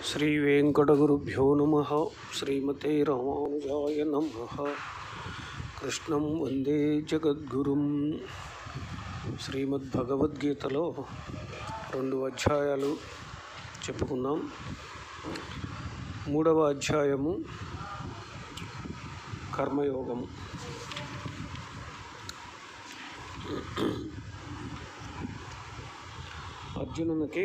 శ్రీ వెంకటగురుభ్యో నమ శ్రీమతే రామానుజాయ నమ కృష్ణం వందే జగద్గురుం శ్రీమద్భగవద్గీతలో రెండు అధ్యాయాలు చెప్పుకున్నాం మూడవ అధ్యాయము కర్మయోగము అర్జునునికి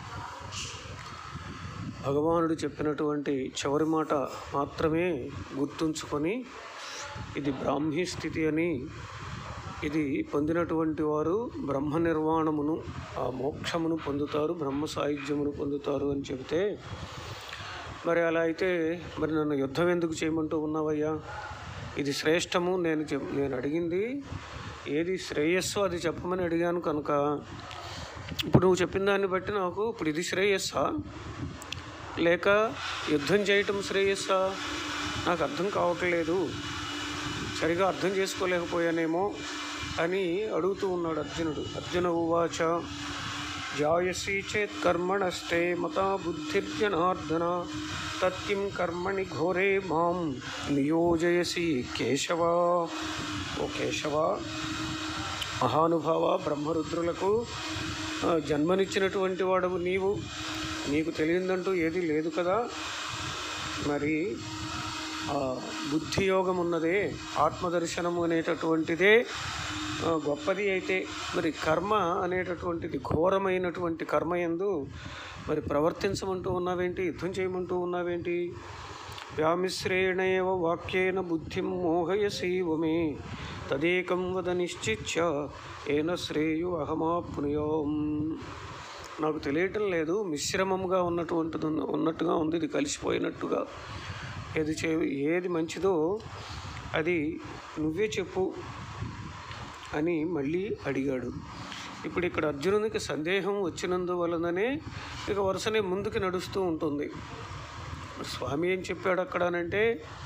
భగవానుడు చెప్పినటువంటి చివరి మాట మాత్రమే గుర్తుంచుకొని ఇది బ్రాహ్మీ స్థితి అని ఇది పొందినటువంటి వారు బ్రహ్మ నిర్వాణమును ఆ మోక్షమును పొందుతారు బ్రహ్మ సాయుధ్యమును పొందుతారు అని చెబితే మరి అలా అయితే మరి నన్ను యుద్ధం ఎందుకు చేయమంటూ ఉన్నావయ్యా ఇది శ్రేష్టము నేను చెప్ నేను అడిగింది ఏది శ్రేయస్సు అది చెప్పమని అడిగాను కనుక ఇప్పుడు నువ్వు చెప్పిన దాన్ని బట్టి నాకు ఇప్పుడు ఇది శ్రేయస్సా లేక యుద్ధం చేయటం శ్రేయస్సా నాకు అర్థం కావట్లేదు సరిగా అర్థం చేసుకోలేకపోయానేమో అని అడుగుతూ ఉన్నాడు అర్జునుడు అర్జున ఉవాచ జాయసి చేత్ కర్మణస్తే మతా బుద్ధిర్జనార్దన తత్కిం కర్మణి ఘోరే మాం నియోజయసి కేశవ ఓ కేశవ మహానుభావ బ్రహ్మరుద్రులకు ఆ, జన్మనిచ్చినటువంటి వాడవు నీవు నీకు తెలియదంటూ ఏది లేదు కదా మరి ఆ బుద్ధి యోగం ఉన్నదే ఆత్మదర్శనము అనేటటువంటిదే ఆ, గొప్పది అయితే మరి కర్మ అనేటటువంటిది ఘోరమైనటువంటి కర్మ ఎందు మరి ప్రవర్తించమంటూ ఉన్నావేంటి యుద్ధం చేయమంటూ ఉన్నావేంటి వ్యామిశ్రేణేవ వాక్యేన బుద్ధిం మోహయసీవ మే తదేకం వద నిశ్చిత్య ఏన శ్రేయు అహమాప్నుయోం నాకు తెలియటం లేదు మిశ్రమంగా ఉన్నటువంటిది ఉన్న- ఉన్నట్టుగా ఉంది ఇది కలిసిపోయినట్టుగా ఏది చే ఏది మంచిదో అది నువ్వే చెప్పు అని మళ్ళీ అడిగాడు ఇప్పుడు ఇక్కడ అర్జునునికి సందేహం వచ్చినందువలననే ఇక వరుసనే ముందుకు నడుస్తూ ఉంటుంది స్వామి ఏం చెప్పాడు అక్కడ అనంటే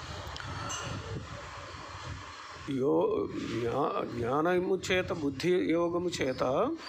యో జ్ఞా జ్ఞానము చేత బుద్ధి యోగము చేత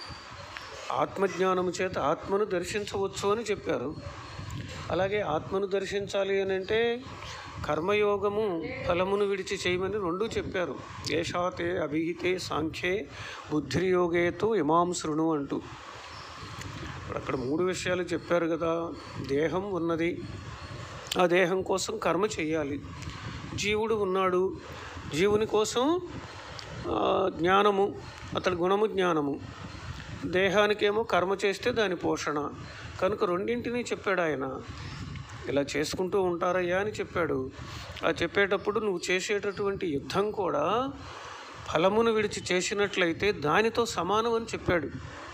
ఆత్మజ్ఞానము చేత ఆత్మను దర్శించవచ్చు అని చెప్పారు అలాగే ఆత్మను దర్శించాలి అని అంటే కర్మయోగము ఫలమును విడిచి చేయమని రెండూ చెప్పారు ఏషాతే అభిహితే సాంఖ్యే బుద్ధిర్యోగేతు ఇమాం శృణు అంటూ ఇప్పుడు అక్కడ మూడు విషయాలు చెప్పారు కదా దేహం ఉన్నది ఆ దేహం కోసం కర్మ చేయాలి జీవుడు ఉన్నాడు జీవుని కోసం ఆ, జ్ఞానము అతడి గుణము జ్ఞానము దేహానికేమో కర్మ చేస్తే దాని పోషణ కనుక రెండింటినీ చెప్పాడు ఆయన ఇలా చేసుకుంటూ ఉంటారయ్యా అని చెప్పాడు ఆ చెప్పేటప్పుడు నువ్వు చేసేటటువంటి యుద్ధం కూడా ఫలమును విడిచి చేసినట్లయితే దానితో సమానం అని చెప్పాడు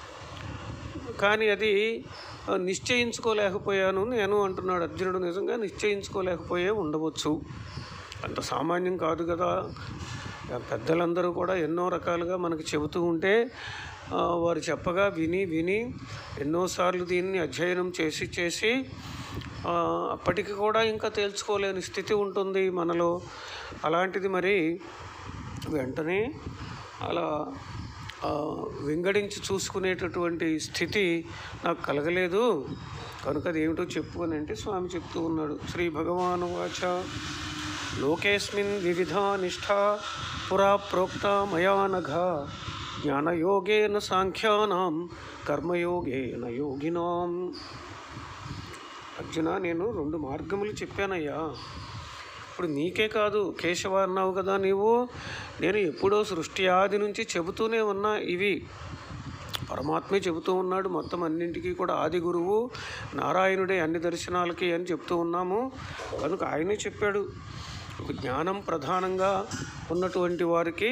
కానీ అది ఆ, నిశ్చయించుకోలేకపోయాను నేను అంటున్నాడు అర్జునుడు నిజంగా నిశ్చయించుకోలేకపోయే ఉండవచ్చు అంత సామాన్యం కాదు కదా ఆ, పెద్దలందరూ కూడా ఎన్నో రకాలుగా మనకి చెబుతూ ఉంటే ఆ, వారు చెప్పగా విని విని ఎన్నోసార్లు దీన్ని అధ్యయనం చేసి చేసి ఆ, అప్పటికి కూడా ఇంకా తేల్చుకోలేని స్థితి ఉంటుంది మనలో అలాంటిది మరి వెంటనే అలా ఆ, వింగడించి చూసుకునేటటువంటి స్థితి నాకు కలగలేదు కనుక అది ఏమిటో చెప్పు అని అంటే స్వామి చెప్తూ ఉన్నాడు శ్రీ భగవాను వాచ లోకేస్మిన్ వివిధా నిష్ఠ పురా ప్రోక్త మయా నఘ జ్ఞానయోగేన సాంఖ్యానాం కర్మయోగేన యోగినాం అర్జున నేను రెండు మార్గములు చెప్పానయ్యా ఇప్పుడు నీకే కాదు కేశవ అన్నావు కదా నీవు నేను ఎప్పుడో సృష్టి ఆది నుంచి చెబుతూనే ఉన్నా ఇవి పరమాత్మే చెబుతూ ఉన్నాడు మొత్తం అన్నింటికీ కూడా ఆది గురువు నారాయణుడే అన్ని దర్శనాలకి అని చెప్తూ ఉన్నాము కనుక ఆయనే చెప్పాడు ఒక జ్ఞానం ప్రధానంగా ఉన్నటువంటి వారికి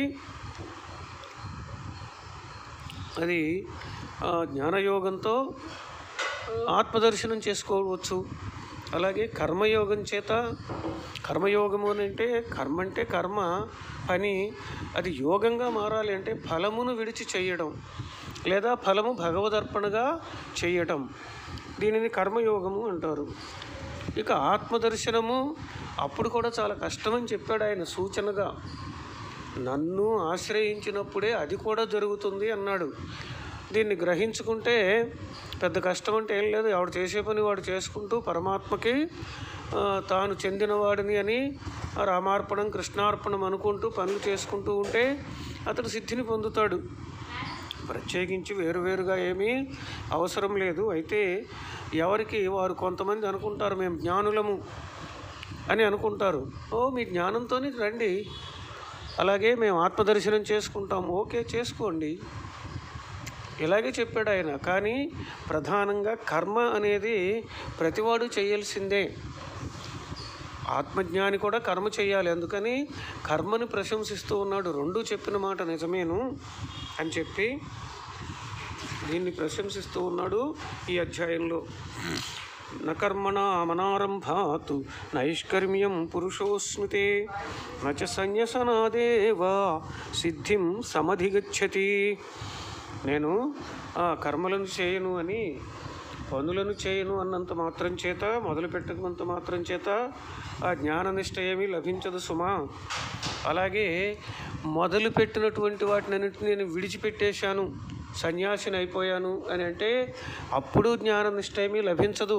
అది ఆ, జ్ఞానయోగంతో ఆత్మదర్శనం చేసుకోవచ్చు అలాగే కర్మయోగం చేత కర్మయోగము అని అంటే కర్మ అంటే కర్మ పని అది యోగంగా మారాలి అంటే ఫలమును విడిచి చేయడం లేదా ఫలము భగవదర్పణగా చేయటం దీనిని కర్మయోగము అంటారు ఇక ఆత్మదర్శనము అప్పుడు కూడా చాలా కష్టమని చెప్పాడు ఆయన సూచనగా నన్ను ఆశ్రయించినప్పుడే అది కూడా జరుగుతుంది అన్నాడు దీన్ని గ్రహించుకుంటే పెద్ద కష్టం అంటే ఏం లేదు ఆవిడ చేసే పని వాడు చేసుకుంటూ పరమాత్మకి ఆ, తాను చెందినవాడిని అని ఆ రామార్పణం కృష్ణార్పణం అనుకుంటూ పనులు చేసుకుంటూ ఉంటే అతడు సిద్ధిని పొందుతాడు ప్రత్యేకించి వేరువేరుగా ఏమీ అవసరం లేదు అయితే ఎవరికి వారు కొంతమంది అనుకుంటారు మేము జ్ఞానులము అని అనుకుంటారు ఓ మీ జ్ఞానంతోనే రండి అలాగే మేము ఆత్మదర్శనం చేసుకుంటాం ఓకే చేసుకోండి ఇలాగే చెప్పాడు ఆయన కానీ ప్రధానంగా కర్మ అనేది ప్రతివాడు చేయాల్సిందే ఆత్మజ్ఞాని కూడా కర్మ చేయాలి అందుకని కర్మని ప్రశంసిస్తూ ఉన్నాడు రెండూ చెప్పిన మాట నిజమేను అని చెప్పి దీన్ని ప్రశంసిస్తూ ఉన్నాడు ఈ అధ్యాయంలో నకర్మణ మనారంభాత్ నైష్కర్మ్యం పురుషోస్మితే నచ సన్యసనాదేవా సిద్ధిం సమధిగచ్చతి నేను ఆ కర్మలను చేయను అని పనులను చేయను అన్నంత మాత్రం చేత మొదలు పెట్టకున్నంత మాత్రం చేత ఆ జ్ఞాననిష్ట ఏమీ లభించదు సుమా అలాగే మొదలు పెట్టినటువంటి వాటిని అన్నింటినీ నేను విడిచిపెట్టేశాను సన్యాసిని అయిపోయాను అని అంటే అప్పుడు జ్ఞాననిష్ట ఏమీ లభించదు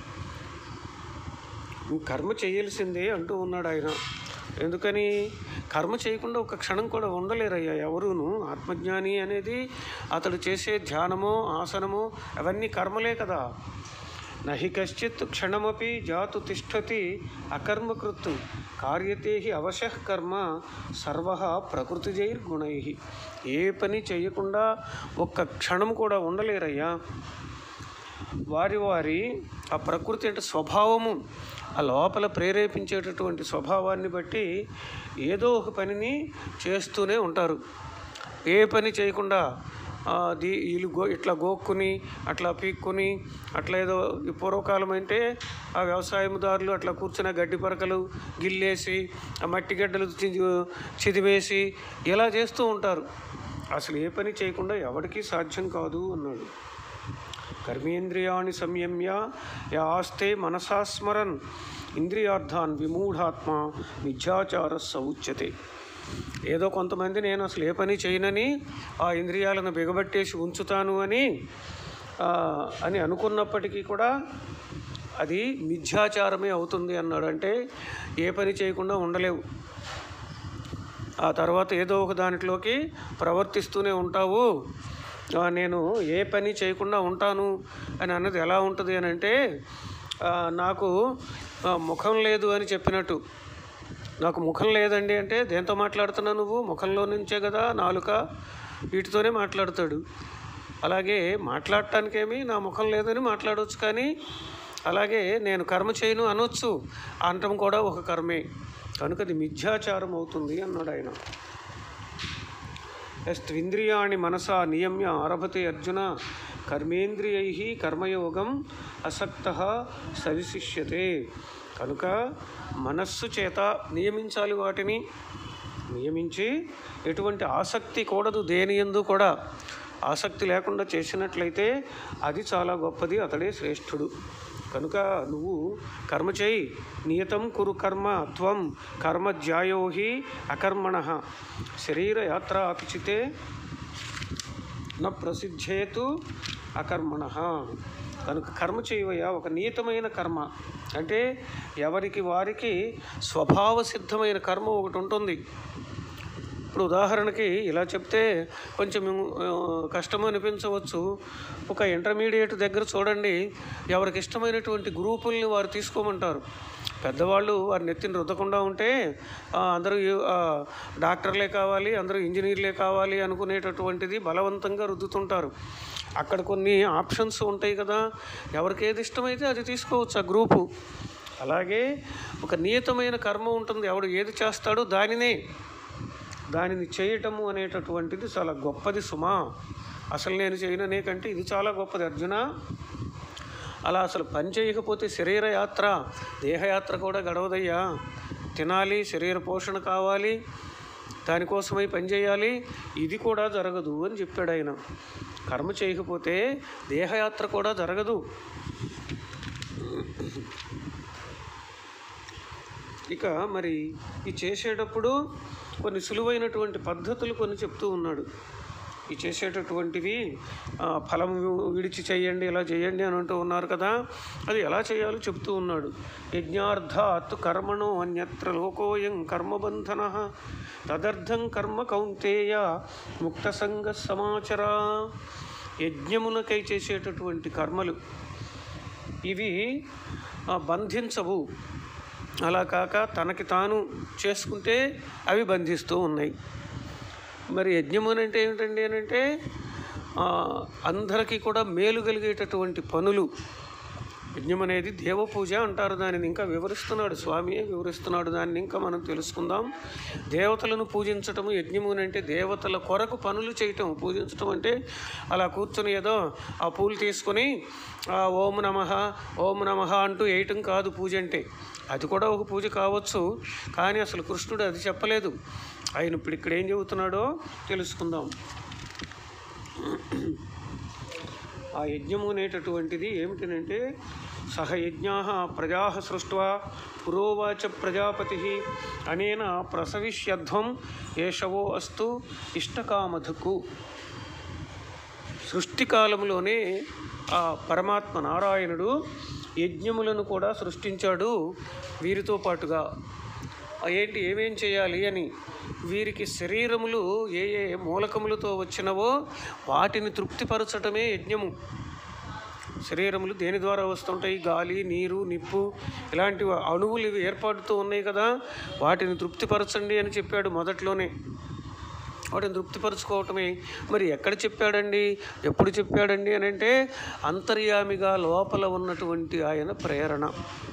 నువ్వు కర్మ చేయాల్సిందే అంటూ ఉన్నాడు ఆయన ఎందుకని కర్మ చేయకుండా ఒక క్షణం కూడా ఉండలేరయ్యా ఎవరును ఆత్మజ్ఞాని అనేది అతడు చేసే ధ్యానమో ఆసనమో అవన్నీ కర్మలే కదా నహి కశ్చిత్ క్షణమపి జాతు తిష్టతి అకర్మకృత్తు కార్యతే హి అవశః కర్మ సర్వ ప్రకృతిజైర్గుణై ఏ పని చేయకుండా ఒక్క క్షణం కూడా ఉండలేరయ్యా వారి వారి ఆ ప్రకృతి అంటే స్వభావము ఆ లోపల ప్రేరేపించేటటువంటి స్వభావాన్ని బట్టి ఏదో ఒక పనిని చేస్తూనే ఉంటారు ఏ పని చేయకుండా ఆ, దీ వీళ్ళు గో ఇట్లా గోక్కుని అట్లా పీక్కుని అట్లా ఏదో ఈ పూర్వకాలం అంటే ఆ వ్యవసాయదారులు అట్లా కూర్చున్న గడ్డి పరకలు గిల్లేసి ఆ మట్టి గడ్డలు చి- చిదివేసి ఇలా చేస్తూ ఉంటారు అసలు ఏ పని చేయకుండా ఎవరికీ సాధ్యం కాదు అన్నాడు కర్మేంద్రియాణి సంయమ్య యాస్తే మనసా స్మరన్ ఇంద్రియార్థాన్ విమూఢాత్మ మిథ్యాచార సౌచ్యతే ఏదో కొంతమంది నేను అసలు ఏ పని చేయనని ఆ ఇంద్రియాలను బిగబట్టేసి ఉంచుతాను అని ఆ, అని అనుకున్నప్పటికీ కూడా అది మిథ్యాచారమే అవుతుంది అన్నాడు అంటే ఏ పని చేయకుండా ఉండలేవు ఆ తర్వాత ఏదో ఒక దాంట్లోకి ప్రవర్తిస్తూనే ఉంటావు ఆ, నేను ఏ పని చేయకుండా ఉంటాను అని అన్నది ఎలా ఉంటుంది అని అంటే ఆ, నాకు ఆ, ముఖం లేదు అని చెప్పినట్టు నాకు ముఖం లేదండి అంటే దేంతో మాట్లాడుతున్నావు నువ్వు ముఖంలో నుంచే కదా నాలుక వీటితోనే మాట్లాడతాడు అలాగే మాట్లాడటానికేమి నా ముఖం లేదని మాట్లాడవచ్చు కానీ అలాగే నేను కర్మ చేయను అనొచ్చు అనటం కూడా ఒక కర్మే కనుక అది మిథ్యాచారం అవుతుంది అన్నాడు ఆయన యస్త్వింద్రియాణి మనసా నియమ్య ఆరభతే అర్జున కర్మేంద్రియై కర్మయోగం అసక్త సవిశిష్యతే కనుక మనస్సు చేత నియమించాలి వాటిని నియమించి ఎటువంటి ఆసక్తి కూడదు దేని ఎందు కూడా ఆసక్తి లేకుండా చేసినట్లయితే అది చాలా గొప్పది అతడే శ్రేష్ఠుడు కనుక నువ్వు కర్మ చేయి నియతం కురు కర్మ త్వం కర్మ జ్యాయో హి అకర్మణ శరీర యాత్ర అపిచితే న ప్రసిద్ధేతు అకర్మణ కనుక కర్మ చేయవయ్యా ఒక నియతమైన కర్మ అంటే ఎవరికి వారికి స్వభావ సిద్ధమైన కర్మ ఒకటి ఉంటుంది ఇప్పుడు ఉదాహరణకి ఇలా చెప్తే కొంచెం ఆ, కష్టం అనిపించవచ్చు ఒక ఇంటర్మీడియట్ దగ్గర చూడండి ఎవరికి ఇష్టమైనటువంటి గ్రూపుల్ని వారు తీసుకోమంటారు పెద్దవాళ్ళు వారి నెత్తిని రుద్దకుండా ఉంటే ఆ, అందరూ ఆ, డాక్టర్లే కావాలి అందరూ ఇంజనీర్లే కావాలి అనుకునేటటువంటిది బలవంతంగా రుద్దుతుంటారు అక్కడ కొన్ని ఆప్షన్స్ ఉంటాయి కదా ఎవరికి ఏది ఇష్టమైతే అది తీసుకోవచ్చు ఆ గ్రూపు అలాగే ఒక నియతమైన కర్మ ఉంటుంది ఎవడు ఏది చేస్తాడో దానినే దానిని చేయటము అనేటటువంటిది చాలా గొప్పది సుమా అసలు నేను చేయననే కంటే ఇది చాలా గొప్పది అర్జున అలా అసలు పని చేయకపోతే శరీర యాత్ర దేహయాత్ర కూడా గడవదయ్యా తినాలి శరీర పోషణ కావాలి దానికోసమై పని చేయాలి ఇది కూడా జరగదు అని చెప్పాడు ఆయన కర్మ చేయకపోతే దేహయాత్ర కూడా జరగదు ఇక మరి ఈ చేసేటప్పుడు కొన్ని సులువైనటువంటి పద్ధతులు కొన్ని చెప్తూ ఉన్నాడు ఈ చేసేటటువంటివి ఆ, ఫలం విడిచి చేయండి ఇలా చేయండి అని అంటూ ఉన్నారు కదా అది ఎలా చేయాలో చెప్తూ ఉన్నాడు యజ్ఞార్థాత్ కర్మణో అన్యత్ర లోకోయం కర్మబంధన తదర్థం కర్మ కౌంతేయ ముక్త సంగ సమాచర యజ్ఞమునకై చేసేటటువంటి కర్మలు ఇవి ఆ, బంధించవు అలా కాక తనకి తాను చేసుకుంటే అవి బంధిస్తూ ఉన్నాయి మరి యజ్ఞం అని అంటే ఏమిటండి అని అంటే ఆ, అందరికీ కూడా మేలు కలిగేటటువంటి పనులు యజ్ఞం అనేది దేవపూజ అంటారు దానిని ఇంకా వివరిస్తున్నాడు స్వామియే వివరిస్తున్నాడు దాన్ని ఇంకా మనం తెలుసుకుందాం దేవతలను పూజించటము యజ్ఞము అని అంటే దేవతల కొరకు పనులు చేయటం పూజించటం అంటే అలా కూర్చొని ఏదో ఆ పూలు తీసుకొని ఆ ఓం నమ ఓం నమ అంటూ వేయటం కాదు పూజ అంటే అది కూడా ఒక పూజ కావచ్చు కానీ అసలు కృష్ణుడు అది చెప్పలేదు ఆయన ఇప్పుడు ఇక్కడ ఏం చెబుతున్నాడో తెలుసుకుందాం ఆ యజ్ఞము అనేటటువంటిది ఏమిటనంటే సహ యజ్ఞా ప్రజా సృష్ట్వా పురోవాచ ప్రజాపతి అనేన ప్రసవిష్యధ్వం ఏషవో అస్తు ఇష్టకామధకు సృష్టికాలంలోనే ఆ పరమాత్మ నారాయణుడు యజ్ఞములను కూడా సృష్టించాడు వీరితో పాటుగా ఆ ఏంటి ఏమేం చేయాలి అని వీరికి శరీరములు ఏ ఏ మూలకములతో వచ్చినవో వాటిని తృప్తిపరచటమే యజ్ఞము శరీరములు దేని ద్వారా వస్తుంటాయి గాలి నీరు నిప్పు ఇలాంటి అణువులు ఇవి ఏర్పడుతూ ఉన్నాయి కదా వాటిని తృప్తిపరచండి అని చెప్పాడు మొదట్లోనే వాటిని తృప్తిపరచుకోవటమే మరి ఎక్కడ చెప్పాడండి ఎప్పుడు చెప్పాడండి అని అంటే అంతర్యామిగా లోపల ఉన్నటువంటి ఆయన ప్రేరణ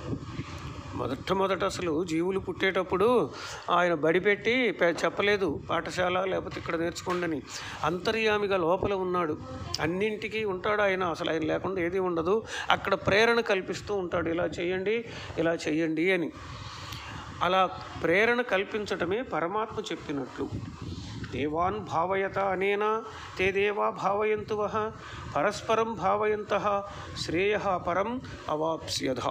మొదట అసలు జీవులు పుట్టేటప్పుడు ఆయన బడి పెట్టి పె- చెప్పలేదు పాఠశాల లేకపోతే ఇక్కడ నేర్చుకోండి అంతర్యామిగా లోపల ఉన్నాడు అన్నింటికీ ఉంటాడు ఆయన అసలు ఆయన లేకుండా ఏది ఉండదు అక్కడ ప్రేరణ కల్పిస్తూ ఉంటాడు ఇలా చేయండి ఇలా చేయండి అని అలా ప్రేరణ కల్పించటమే పరమాత్మ చెప్పినట్లు దేవాన్ భావయత అనేన తే దేవా భావయంతు వహ పరస్పరం భావయంత శ్రేయ పరం అవాప్స్యధ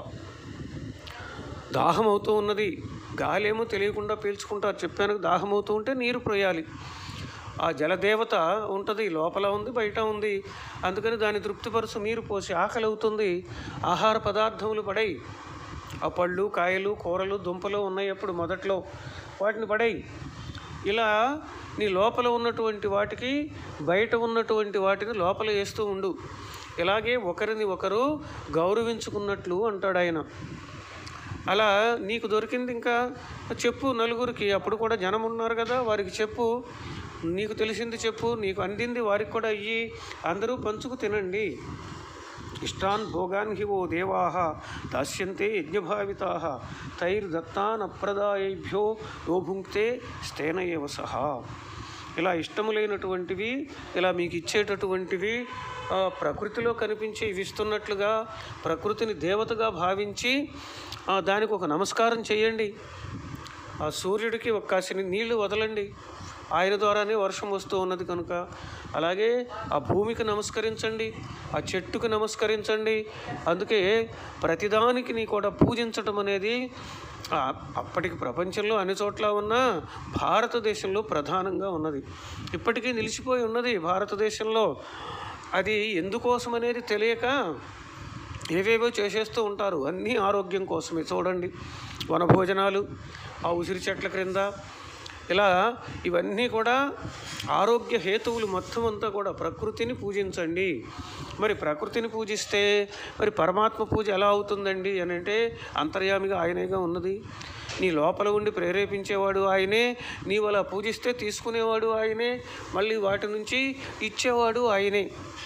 దాహం అవుతూ ఉన్నది గాలేమో తెలియకుండా పీల్చుకుంటారు చెప్పాను దాహం అవుతూ ఉంటే నీరు పోయాలి ఆ జలదేవత ఉంటుంది లోపల ఉంది బయట ఉంది అందుకని దాన్ని తృప్తిపరుచు నీరు పోసి ఆకలి అవుతుంది ఆహార పదార్థములు పడాయి ఆ పళ్ళు కాయలు కూరలు దుంపలు ఉన్నాయి అప్పుడు మొదట్లో వాటిని పడాయి ఇలా నీ లోపల ఉన్నటువంటి వాటికి బయట ఉన్నటువంటి వాటిని లోపల వేస్తూ ఉండు ఇలాగే ఒకరిని ఒకరు గౌరవించుకున్నట్లు అంటాడు ఆయన అలా నీకు దొరికింది ఇంకా చెప్పు నలుగురికి అప్పుడు కూడా జనం ఉన్నారు కదా వారికి చెప్పు నీకు తెలిసింది చెప్పు నీకు అందింది వారికి కూడా అయ్యి అందరూ పంచుకు తినండి ఇష్టాన్ భోగాన్ హి ఓ దేవా దాస్యంతే యజ్ఞభావితా తైర్దత్తాన్ అప్రదాయేభ్యో యో భుంక్తే స్తేన ఏవ సహా ఇలా ఇష్టములైనటువంటివి ఇలా మీకు ఇచ్చేటటువంటివి ఆ, ప్రకృతిలో కనిపించే ఇవి ఇస్తున్నట్లుగా ప్రకృతిని దేవతగా భావించి ఆ, దానికి ఒక నమస్కారం చేయండి ఆ సూర్యుడికి ఒక కాసిని నీళ్లు వదలండి ఆయన ద్వారానే వర్షం వస్తూ ఉన్నది కనుక అలాగే ఆ భూమికి నమస్కరించండి ఆ చెట్టుకు నమస్కరించండి అందుకే ప్రతిదానికి నీ కూడా పూజించటం అనేది ఆ, అప్పటికి ప్రపంచంలో అన్ని చోట్ల ఉన్న భారతదేశంలో ప్రధానంగా ఉన్నది ఇప్పటికీ నిలిచిపోయి ఉన్నది భారతదేశంలో అది ఎందుకోసం అనేది తెలియక ఏవేవో చేసేస్తూ ఉంటారు అన్నీ ఆరోగ్యం కోసమే చూడండి వనభోజనాలు ఆ ఉసిరి చెట్ల క్రింద ఇలా ఇవన్నీ కూడా ఆరోగ్య హేతువులు మొత్తం అంతా కూడా ప్రకృతిని పూజించండి మరి ప్రకృతిని పూజిస్తే మరి పరమాత్మ పూజ ఎలా అవుతుందండి అని అంటే అంతర్యామిగా ఆయనేగా ఉన్నది నీ లోపల ఉండి ప్రేరేపించేవాడు ఆయనే నీవు అలా పూజిస్తే తీసుకునేవాడు ఆయనే మళ్ళీ వాటి నుంచి ఇచ్చేవాడు ఆయనే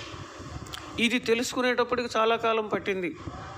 ఇది తెలుసుకునేటప్పటికి చాలా కాలం పట్టింది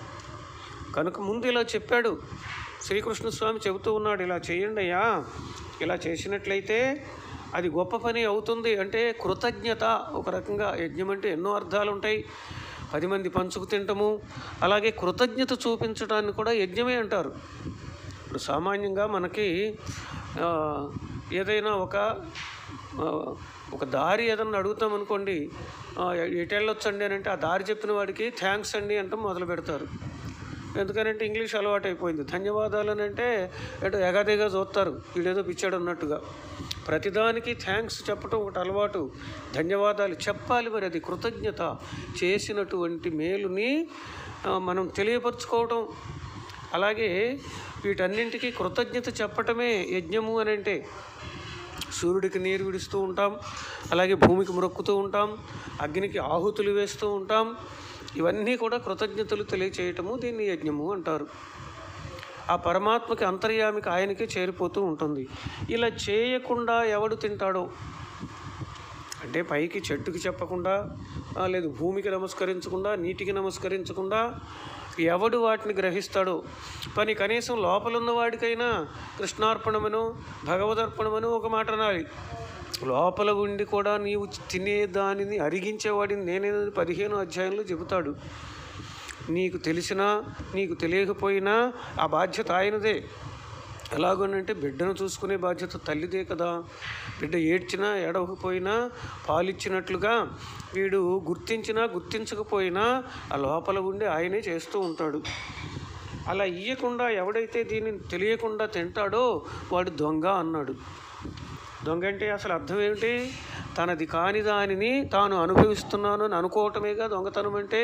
కనుక ముందు ఇలా చెప్పాడు శ్రీకృష్ణ స్వామి చెబుతూ ఉన్నాడు ఇలా చేయండి అయ్యా ఇలా చేసినట్లయితే అది గొప్ప పని అవుతుంది అంటే కృతజ్ఞత ఒక రకంగా యజ్ఞం అంటే ఎన్నో అర్థాలు ఉంటాయి పది మంది పంచుకు తింటము అలాగే కృతజ్ఞత చూపించడాన్ని కూడా యజ్ఞమే అంటారు ఇప్పుడు సామాన్యంగా మనకి ఆ, ఏదైనా ఒక ఆ, ఒక దారి ఏదన్నా అడుగుతాం అనుకోండి ఆ, ఎటు వెళ్ళొచ్చండి అని అంటే ఆ దారి చెప్పిన వాడికి థ్యాంక్స్ అండి అంటాం మొదలు పెడతారు ఎందుకనంటే ఇంగ్లీష్ అలవాటు అయిపోయింది ధన్యవాదాలు అని అంటే ఎటో ఎగాదిగా చూస్తారు వీడేదో పిచ్చాడు అన్నట్టుగా ప్రతిదానికి థ్యాంక్స్ చెప్పటం ఒకటి అలవాటు ధన్యవాదాలు చెప్పాలి మరి అది కృతజ్ఞత చేసినటువంటి మేలుని ఆ, మనం తెలియపరచుకోవటం అలాగే వీటన్నింటికీ కృతజ్ఞత చెప్పటమే యజ్ఞము అని అంటే సూర్యుడికి నీరు విడుస్తూ ఉంటాం అలాగే భూమికి మొక్కుతూ ఉంటాం అగ్నికి ఆహుతులు వేస్తూ ఉంటాం ఇవన్నీ కూడా కృతజ్ఞతలు తెలియచేయటము దీన్ని యజ్ఞము అంటారు ఆ పరమాత్మకి అంతర్యామికి ఆయనకే చేరిపోతూ ఉంటుంది ఇలా చేయకుండా ఎవడు తింటాడో అంటే పైకి చెట్టుకి చెప్పకుండా ఆ, లేదు భూమికి నమస్కరించకుండా నీటికి నమస్కరించకుండా ఎవడు వాటిని గ్రహిస్తాడో పని కనీసం లోపల ఉన్న వాడికైనా కృష్ణార్పణమను భగవదర్పణమను ఒక మాట అనాలి లోపల ఉండి కూడా నీవు తినే దానిని అరిగించేవాడిని నేనే పదిహేను అధ్యాయంలో చెబుతాడు నీకు తెలిసినా నీకు తెలియకపోయినా ఆ బాధ్యత ఆయనదే ఎలాగోనంటే బిడ్డను చూసుకునే బాధ్యత తల్లిదే కదా బిడ్డ ఏడ్చినా ఏడవకపోయినా పాలిచ్చినట్లుగా వీడు గుర్తించినా గుర్తించకపోయినా ఆ లోపల ఉండి ఆయనే చేస్తూ ఉంటాడు అలా ఇయ్యకుండా ఎవడైతే దీనిని తెలియకుండా తింటాడో వాడు దొంగ అన్నాడు దొంగ అంటే అసలు అర్థం ఏమిటి తనది కాని దానిని తాను అనుభవిస్తున్నాను అని అనుకోవటమేగా దొంగతనం అంటే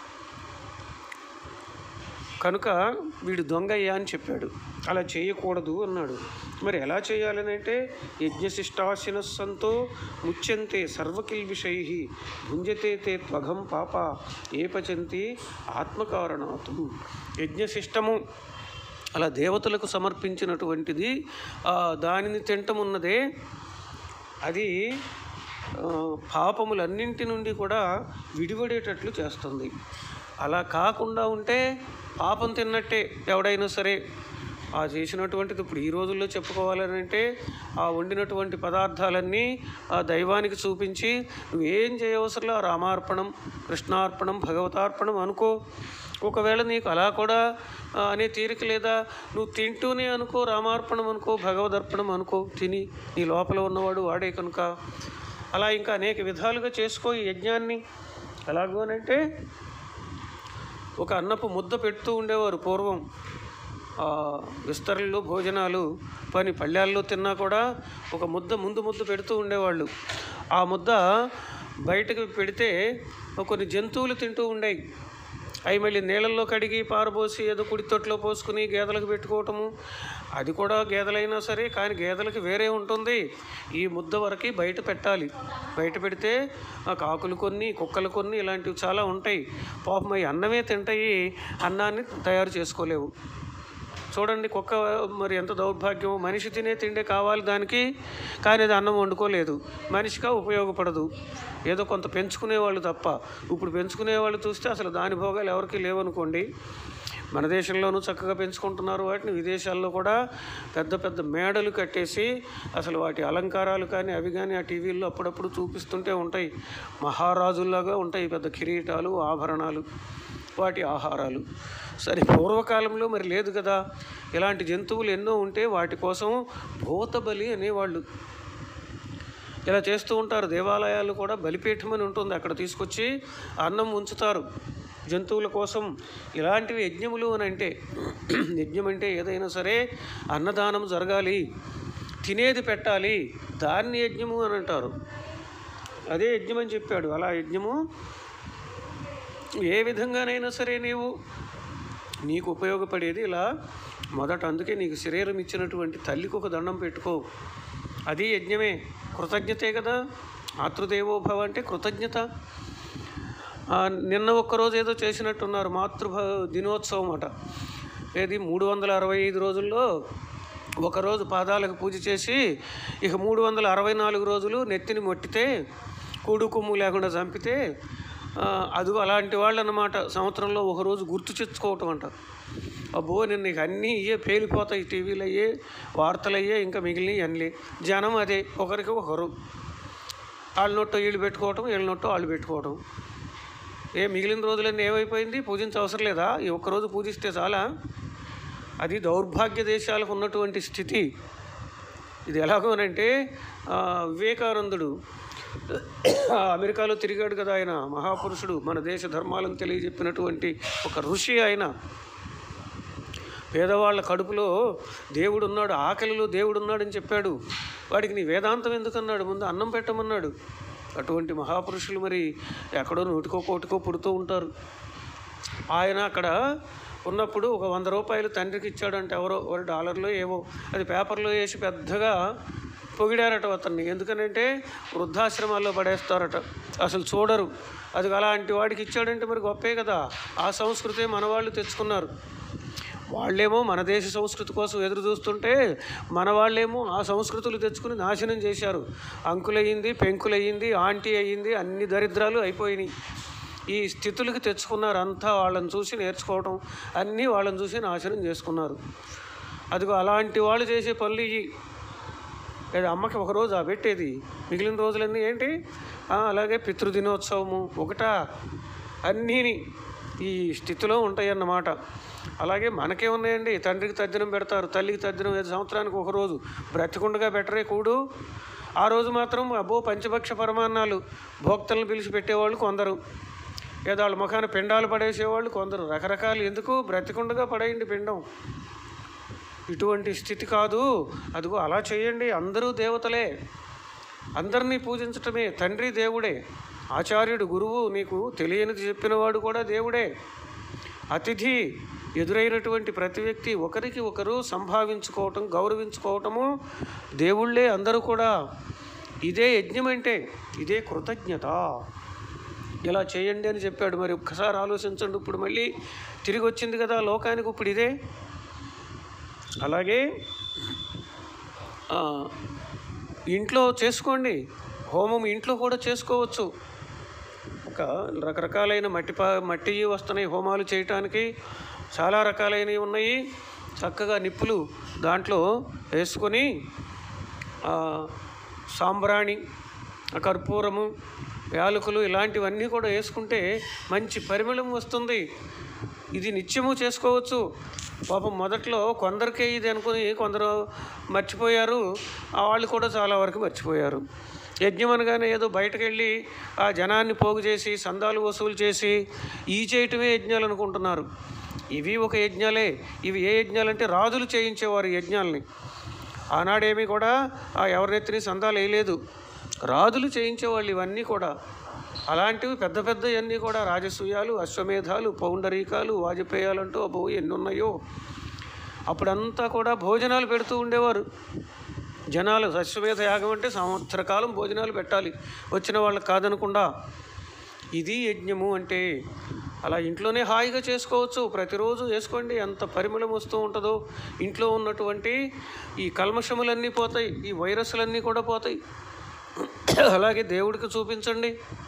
కనుక వీడు దొంగయ్యా అని చెప్పాడు అలా చేయకూడదు అన్నాడు మరి ఎలా చేయాలని అంటే యజ్ఞశిష్టాశినస్సంతో ముచ్యంతే సర్వకిల్విషై భుంజతే తే త్వగం పాప ఏ పచంతి ఆత్మకారణాతు యజ్ఞశిష్టము అలా దేవతలకు సమర్పించినటువంటిది ఆ, దానిని తింటమున్నదే అది ఆ, పాపములన్నింటి నుండి కూడా విడిపడేటట్లు చేస్తుంది అలా కాకుండా ఉంటే పాపం తిన్నట్టే ఎవడైనా సరే ఆ చేసినటువంటిది ఇప్పుడు ఈ రోజుల్లో చెప్పుకోవాలని అంటే ఆ వండినటువంటి పదార్థాలన్నీ ఆ దైవానికి చూపించి నువ్వేం చేయవసరంలో రామార్పణం కృష్ణార్పణం భగవతార్పణం అనుకో ఒకవేళ నీకు అలా కూడా ఆ, అనే తీరిక లేదా నువ్వు తింటూనే అనుకో రామార్పణం అనుకో భగవదర్పణం అనుకో తిని నీ లోపల ఉన్నవాడు వాడే కనుక అలా ఇంకా అనేక విధాలుగా చేసుకో ఈ యజ్ఞాన్ని ఎలాగో అంటే ఒక అన్నపు ముద్ద పెడుతూ ఉండేవారు పూర్వం ఆ, విస్తరణలు భోజనాలు పని పళ్ళాల్లో తిన్నా కూడా ఒక ముద్ద ముందు ముద్ద పెడుతూ ఉండేవాళ్ళు ఆ ముద్ద బయటకు పెడితే కొన్ని జంతువులు తింటూ ఉండేవి అవి మళ్ళీ నీళ్ళల్లో కడిగి పారబోసి ఏదో కుడి తొట్లో పోసుకుని గేదెలకు పెట్టుకోవటము అది కూడా గేదెలైనా సరే కానీ గేదెలకి వేరే ఉంటుంది ఈ ముద్ద వరకు బయట పెట్టాలి బయట పెడితే ఆ కాకులు కొన్ని కుక్కలు కొన్ని ఇలాంటివి చాలా ఉంటాయి పాపం అవి అన్నమే తింటాయి అన్నాన్ని తయారు చేసుకోలేవు చూడండి కుక్క మరి ఎంత దౌర్భాగ్యం మనిషి తినే తిండే కావాలి దానికి కానీ అది అన్నం వండుకోలేదు మనిషిగా ఉపయోగపడదు ఏదో కొంత పెంచుకునేవాళ్ళు తప్ప ఇప్పుడు పెంచుకునేవాళ్ళు చూస్తే అసలు దాని భోగాలు ఎవరికి లేవనుకోండి మన దేశంలోనూ చక్కగా పెంచుకుంటున్నారు వాటిని విదేశాల్లో కూడా పెద్ద పెద్ద మేడలు కట్టేసి అసలు వాటి అలంకారాలు కానీ అవి కానీ ఆ టీవీల్లో అప్పుడప్పుడు చూపిస్తుంటే ఉంటాయి మహారాజుల్లాగా ఉంటాయి పెద్ద కిరీటాలు ఆభరణాలు వాటి ఆహారాలు సరే పూర్వకాలంలో మరి లేదు కదా ఇలాంటి జంతువులు ఎన్నో ఉంటే వాటి కోసం భూతబలి అనేవాళ్ళు ఇలా చేస్తూ ఉంటారు దేవాలయాలు కూడా బలిపీఠం అని ఉంటుంది అక్కడ తీసుకొచ్చి అన్నం ఉంచుతారు జంతువుల కోసం ఇలాంటివి యజ్ఞములు అని అంటే యజ్ఞం అంటే ఏదైనా సరే అన్నదానం జరగాలి తినేది పెట్టాలి దాన్ని యజ్ఞము అని అంటారు అదే యజ్ఞం అని చెప్పాడు అలా యజ్ఞము ఏ విధంగానైనా సరే నీవు నీకు ఉపయోగపడేది ఇలా మొదట అందుకే నీకు శరీరం ఇచ్చినటువంటి తల్లికి ఒక దండం పెట్టుకో అది యజ్ఞమే కృతజ్ఞతే కదా మాతృదేవోభవ అంటే కృతజ్ఞత ఆ, నిన్న ఒక్కరోజు ఏదో చేసినట్టున్నారు మాతృభ దినోత్సవం అట ఏది మూడు వందల అరవై ఐదు రోజుల్లో ఒకరోజు పాదాలకు పూజ చేసి ఇక మూడు వందల అరవై నాలుగు రోజులు నెత్తిని మొట్టితే కూడు కొమ్ము లేకుండా చంపితే ఆ, అదిగో అలాంటి వాళ్ళు అన్నమాట సంవత్సరంలో ఒకరోజు గుర్తు తెచ్చుకోవటం అంట అబ్బో నేను నీకు అన్నీ ఇయ్యే పేలిపోతాయి టీవీలు అయ్యే వార్తలు అయ్యే ఇంకా మిగిలినవి అన్నీ జనం అదే ఒకరికి ఒకరు వాళ్ళ నొట్టు వీళ్ళు పెట్టుకోవటం వీళ్ళ నొట్టు వాళ్ళు పెట్టుకోవటం ఏ మిగిలిన రోజులన్నీ ఏమైపోయింది పూజించ అవసరం లేదా ఈ ఒక్కరోజు పూజిస్తే చాలా అది దౌర్భాగ్య దేశాలకు ఉన్నటువంటి స్థితి ఇది ఎలాగోనంటే ఆ, వివేకానందుడు ఆ, అమెరికాలో తిరిగాడు కదా ఆయన మహాపురుషుడు మన దేశ ధర్మాలను తెలియజెప్పినటువంటి ఒక ఋషి ఆయన పేదవాళ్ళ కడుపులో దేవుడు ఉన్నాడు ఆకలిలో దేవుడు ఉన్నాడని చెప్పాడు వాడికి నీ వేదాంతం ఎందుకన్నాడు ముందు అన్నం పెట్టమన్నాడు అటువంటి మహాపురుషులు మరి ఎక్కడో నూటికో కోటికో పుడుతూ ఉంటారు ఆయన అక్కడ ఉన్నప్పుడు ఒక వంద రూపాయలు తండ్రికి ఇచ్చాడంటే ఎవరో ఒక డాలర్లో ఏవో అది పేపర్లో వేసి పెద్దగా పొగిడారట అతన్ని ఎందుకనంటే వృద్ధాశ్రమాల్లో పడేస్తారట అసలు చూడరు అది అలాంటి వాడికి ఇచ్చాడంటే మరి గొప్పే కదా ఆ సంస్కృతే మన వాళ్ళు తెచ్చుకున్నారు వాళ్ళేమో మన దేశ సంస్కృతి కోసం ఎదురు చూస్తుంటే మన వాళ్ళేమో ఆ సంస్కృతులు తెచ్చుకుని నాశనం చేశారు అంకులయ్యింది పెంకులయ్యింది ఆంటీ అయ్యింది అన్ని దరిద్రాలు అయిపోయినాయి ఈ స్థితులకి తెచ్చుకున్నారు అంతా వాళ్ళని చూసి నేర్చుకోవటం అన్నీ వాళ్ళని చూసి నాశనం చేసుకున్నారు అదిగో అలాంటి వాళ్ళు చేసే పనులు ఇవి లేదా అమ్మకి ఒక రోజు ఆ పెట్టేది మిగిలిన రోజులన్నీ ఏంటి ఆ, అలాగే పితృదినోత్సవము ఒకటా అన్నీని ఈ స్థితిలో ఉంటాయన్నమాట అలాగే మనకే ఉన్నాయండి తండ్రికి తద్దినం పెడతారు తల్లికి తద్దినం ఐదు సంవత్సరానికి ఒక రోజు బ్రతికుండగా బెటరే కూడు ఆ రోజు మాత్రం అబ్బో పంచభక్ష పరమాన్నాలు భోక్తలను పిలిచి పెట్టేవాళ్ళు కొందరు లేదా వాళ్ళ ముఖాన పిండాలు పడేసేవాళ్ళు కొందరు రకరకాలు ఎందుకు బ్రతికుండగా పడేయండి పిండం ఇటువంటి స్థితి కాదు అదిగో అలా చేయండి అందరూ దేవతలే అందరినీ పూజించటమే తండ్రి దేవుడే ఆచార్యుడు గురువు నీకు తెలియనిది చెప్పినవాడు కూడా దేవుడే అతిథి ఎదురైనటువంటి ప్రతి వ్యక్తి ఒకరికి ఒకరు సంభావించుకోవటం గౌరవించుకోవటము దేవుళ్ళే అందరూ కూడా ఇదే యజ్ఞం అంటే ఇదే కృతజ్ఞత ఇలా చేయండి అని చెప్పాడు మరి ఒక్కసారి ఆలోచించండి ఇప్పుడు మళ్ళీ తిరిగి వచ్చింది కదా లోకానికి ఇప్పుడు ఇదే అలాగే ఆ, ఇంట్లో చేసుకోండి హోమం ఇంట్లో కూడా చేసుకోవచ్చు ఒక రకరకాలైన మట్టి పా మట్టి వస్తున్నాయి హోమాలు చేయటానికి చాలా రకాలైనవి ఉన్నాయి చక్కగా నిప్పులు దాంట్లో వేసుకొని ఆ, సాంబ్రాణి ఆ కర్పూరము యాలకులు ఇలాంటివన్నీ కూడా వేసుకుంటే మంచి పరిమళం వస్తుంది ఇది నిత్యము చేసుకోవచ్చు పాపం మొదట్లో కొందరికే ఇది అనుకుని కొందరు మర్చిపోయారు ఆ వాళ్ళు కూడా చాలా వరకు మర్చిపోయారు యజ్ఞం అనగానే ఏదో బయటకు వెళ్ళి ఆ జనాన్ని పోగు చేసి సందాలు వసూలు చేసి ఈ చేయటమే యజ్ఞాలు అనుకుంటున్నారు ఇవి ఒక యజ్ఞాలే ఇవి ఏ యజ్ఞాలంటే రాజులు చేయించేవారు ఈ యజ్ఞాలని ఆనాడేమీ కూడా ఆ ఎవరినెత్తిని సందాలు వేయలేదు రాజులు చేయించేవాళ్ళు ఇవన్నీ కూడా అలాంటివి పెద్ద పెద్దవన్నీ కూడా రాజసూయాలు అశ్వమేధాలు పౌండరీకాలు వాజపేయాలంటూ అబ్బో ఎన్ని ఉన్నాయో అప్పుడంతా కూడా భోజనాలు పెడుతూ ఉండేవారు జనాలు అశ్వమేధ యాగం అంటే సంవత్సర కాలం భోజనాలు పెట్టాలి వచ్చిన వాళ్ళకి కాదనకుండా ఇది యజ్ఞము అంటే అలా ఇంట్లోనే హాయిగా చేసుకోవచ్చు ప్రతిరోజు చేసుకోండి ఎంత పరిమళం వస్తూ ఉంటుందో ఇంట్లో ఉన్నటువంటి ఈ కల్మషములన్నీ పోతాయి ఈ వైరస్లన్నీ కూడా పోతాయి అలాగే దేవుడికి చూపించండి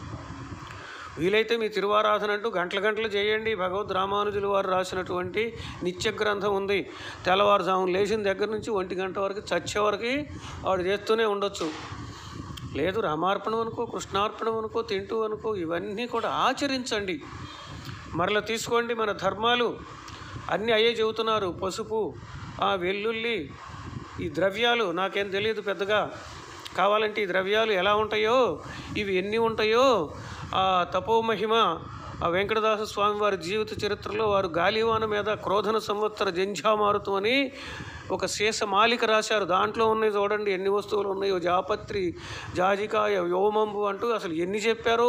వీలైతే మీ తిరువారాధన అంటూ గంటల గంటలు చేయండి భగవద్ రామానుజుల వారు రాసినటువంటి నిత్య గ్రంథం ఉంది తెల్లవారుజామున లేచిన దగ్గర నుంచి ఒంటి గంట వరకు చచ్చే వరకు వాడు చేస్తూనే ఉండొచ్చు లేదు రామార్పణం అనుకో కృష్ణార్పణం అనుకో తింటూ అనుకో ఇవన్నీ కూడా ఆచరించండి మరలా తీసుకోండి మన ధర్మాలు అన్నీ అయ్యే చెబుతున్నారు పసుపు ఆ వెల్లుల్లి ఈ ద్రవ్యాలు నాకేం తెలియదు పెద్దగా కావాలంటే ఈ ద్రవ్యాలు ఎలా ఉంటాయో ఇవి ఎన్ని ఉంటాయో ఆ తపోమహిమ ఆ వెంకటదాస స్వామి వారి జీవిత చరిత్రలో వారు గాలివాన మీద క్రోధన సంవత్సర జంఝామారుతం అని ఒక శేష మాలిక రాశారు దాంట్లో ఉన్నాయి చూడండి ఎన్ని వస్తువులు ఉన్నాయో జాపత్రి జాజికాయ వ్యోమంబు అంటూ అసలు ఎన్ని చెప్పారో